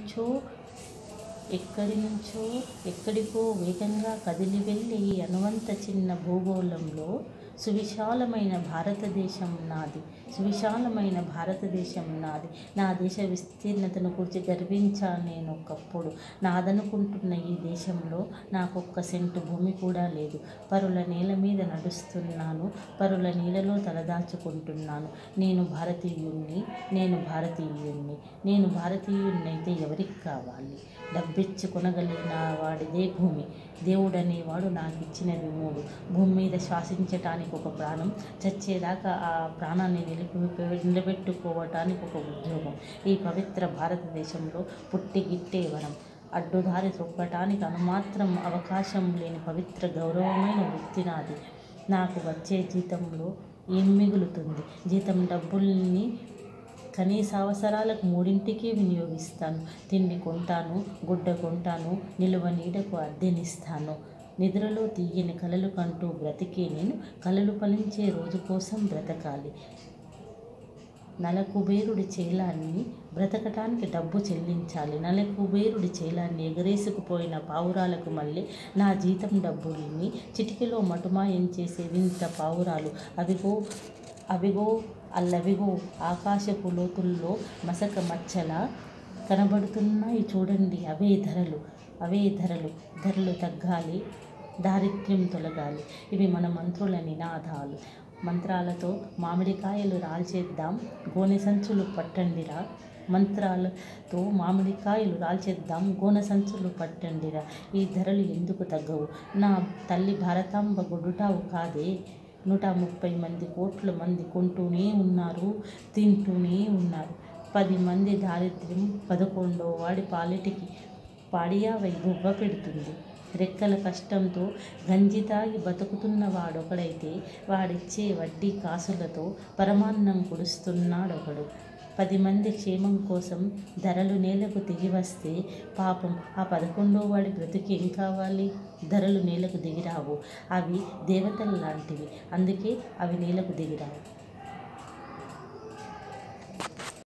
నుంచో ఎక్కడి నుంచో ఎక్కడికో వేగంగా కదిలి వెళ్ళే ఈ అనువంత చిన్న భూగోళంలో సువిశాలమైన భారతదేశం నాది సువిశాలమైన భారతదేశం నాది నా దేశ విస్తీర్ణతను గురించి గర్వించా నేను ఒకప్పుడు నాదనుకుంటున్న ఈ దేశంలో నాకొక్క సెంటు భూమి కూడా లేదు పరుల నేల మీద నడుస్తున్నాను పరుల నీళ్ళలో తలదాచుకుంటున్నాను నేను భారతీయుణ్ణి నేను భారతీయుణ్ణి నేను భారతీయుణ్ణైతే ఎవరికి కావాలి డబ్బిచ్చి కొనగలిగిన వాడిదే భూమి దేవుడనేవాడు నాకు ఇచ్చినవి మూడు భూమి మీద శ్వాసించటానికి ఒక ప్రాణం చచ్చేదాకా ఆ ప్రాణాన్ని నిలిపి నిలబెట్టుకోవటానికి ఒక ఉద్యోగం ఈ పవిత్ర భారతదేశంలో పుట్టి గిట్టే వరం అడ్డుదారి తొక్కటానికి అనుమాత్రం అవకాశం లేని పవిత్ర గౌరవమైన వృత్తి నాది నాకు వచ్చే జీతంలో ఏం మిగులుతుంది జీతం డబ్బుల్ని కనీస అవసరాలకు మూడింటికి వినియోగిస్తాను తిండి కొంటాను గుడ్డ కొంటాను నిలువ నీడకు అద్దెనిస్తాను నిద్రలో తీయని కలలు కంటూ బ్రతికే నేను కలలు ఫలించే రోజు కోసం బ్రతకాలి నలకుబేరుడి చేలాన్ని బ్రతకటానికి డబ్బు చెల్లించాలి నలకుబేరుడి చేలాన్ని ఎగరేసుకుపోయిన పావురాలకు మళ్ళీ నా జీతం డబ్బుల్ని చిటికెలో మటుమాయం చేసే వింత పావురాలు అవిగో అవిగో అల్లవిగో ఆకాశపు లోతుల్లో మసక మచ్చలా కనబడుతున్నాయి చూడండి అవే ధరలు అవే ధరలు ధరలు తగ్గాలి దారిద్ర్యం తొలగాలి ఇవి మన మంత్రుల నినాదాలు మంత్రాలతో మామిడికాయలు రాల్చేద్దాం గోనె సంచులు పట్టండిరా మంత్రాలతో మామిడికాయలు రాల్చేద్దాం గోనె సంచులు పట్టండిరా ఈ ధరలు ఎందుకు తగ్గవు నా తల్లి భారతాంబ గొడుటావు కాదే నూట ముప్పై మంది కోట్ల మంది కొంటూనే ఉన్నారు తింటూనే ఉన్నారు పది మంది దారిద్ర్యం పదకొండో వాడి పాలిటికి పాడియావై గువ్వ పెడుతుంది రెక్కల కష్టంతో గంజి తాగి బతుకుతున్న వాడొకడైతే వాడిచ్చే వడ్డీ కాసులతో పరమాన్నం కుడుస్తున్నాడొకడు పది మంది క్షేమం కోసం ధరలు నేలకు దిగి వస్తే పాపం ఆ పదకొండో వాడి బ్రతికి ఏం కావాలి ధరలు నేలకు దిగిరావు అవి దేవతలు లాంటివి అందుకే అవి నేలకు దిగిరావు